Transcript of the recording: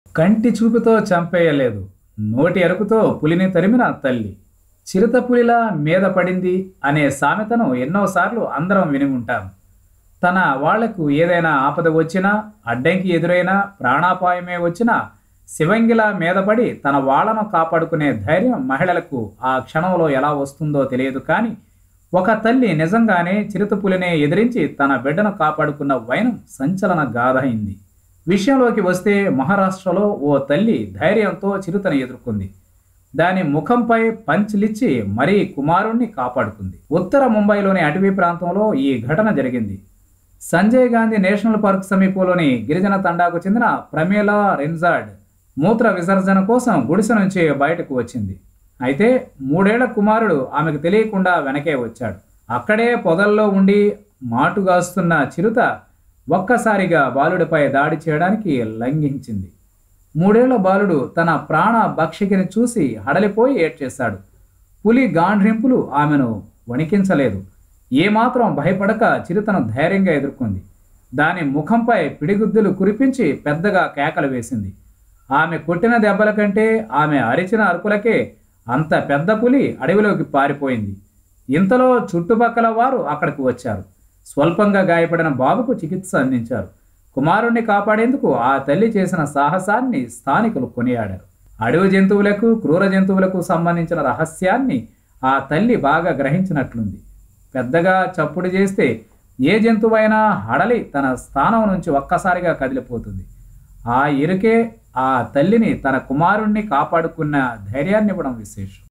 కంటి చూపుతో చంపేయలేదు నోటి ఎరుకుతో పులిని తరిమిన తల్లి చిరుత పులిలా మీద పడింది అనే సామెతను ఎన్నోసార్లు అందరం విని ఉంటాం తన వాళ్లకు ఏదైనా ఆపద వచ్చినా అడ్డంకి ఎదురైనా ప్రాణాపాయమే వచ్చినా శివంగిలా మీదపడి తన వాళ్లను కాపాడుకునే ధైర్యం మహిళలకు ఆ క్షణంలో ఎలా వస్తుందో తెలియదు కానీ ఒక తల్లి నిజంగానే చిరుతపులినే ఎదిరించి తన బిడ్డను కాపాడుకున్న వైనం సంచలన గాథ అయింది విషయంలోకి వస్తే మహారాష్ట్రలో ఓ తల్లి ధైర్యంతో చిరుతను ఎదుర్కొంది దాని ముఖంపై పంచ్లిచ్చి మరీ కుమారుణ్ణి కాపాడుకుంది ఉత్తర ముంబైలోని అటవీ ప్రాంతంలో ఈ ఘటన జరిగింది సంజయ్ గాంధీ నేషనల్ పార్క్ సమీపంలోని గిరిజన తండాకు చెందిన ప్రమీలా రెన్జార్డ్ మూత్ర విసర్జన కోసం గుడిసె నుంచి బయటకు వచ్చింది అయితే మూడేళ్ల కుమారుడు ఆమెకు తెలియకుండా వెనకే వచ్చాడు అక్కడే పొదల్లో ఉండి మాటుగాస్తున్న చిరుత ఒక్కసారిగా బాలుడిపై దాడి చేయడానికి లంఘించింది మూడేళ్ల బాలుడు తన ప్రాణ భక్షికని చూసి హడలిపోయి ఏడ్చేశాడు పులి గాండ్రింపులు ఆమెను వణికించలేదు ఏమాత్రం భయపడక చిరుతను ధైర్యంగా ఎదుర్కొంది దాని ముఖంపై పిడిగుద్దులు కురిపించి పెద్దగా కేకలు వేసింది ఆమె కొట్టిన దెబ్బల కంటే ఆమె అరిచిన అరుపులకే అంత పెద్ద పులి అడవిలోకి పారిపోయింది ఇంతలో చుట్టుపక్కల వారు అక్కడికి వచ్చారు స్వల్పంగా గాయపడిన బాబుకు చికిత్స అందించారు కుమారుణ్ణి కాపాడేందుకు ఆ తల్లి చేసిన సాహసాన్ని స్థానికులు కొనియాడారు అడవి జంతువులకు క్రూర జంతువులకు సంబంధించిన రహస్యాన్ని ఆ తల్లి బాగా గ్రహించినట్లుంది పెద్దగా చప్పుడు చేస్తే ఏ జంతువైనా హడలి తన స్థానం నుంచి ఒక్కసారిగా కదిలిపోతుంది ఆ ఇరుకే ఆ తల్లిని తన కుమారుణ్ణి కాపాడుకున్న ధైర్యాన్ని ఇవ్వడం విశేషం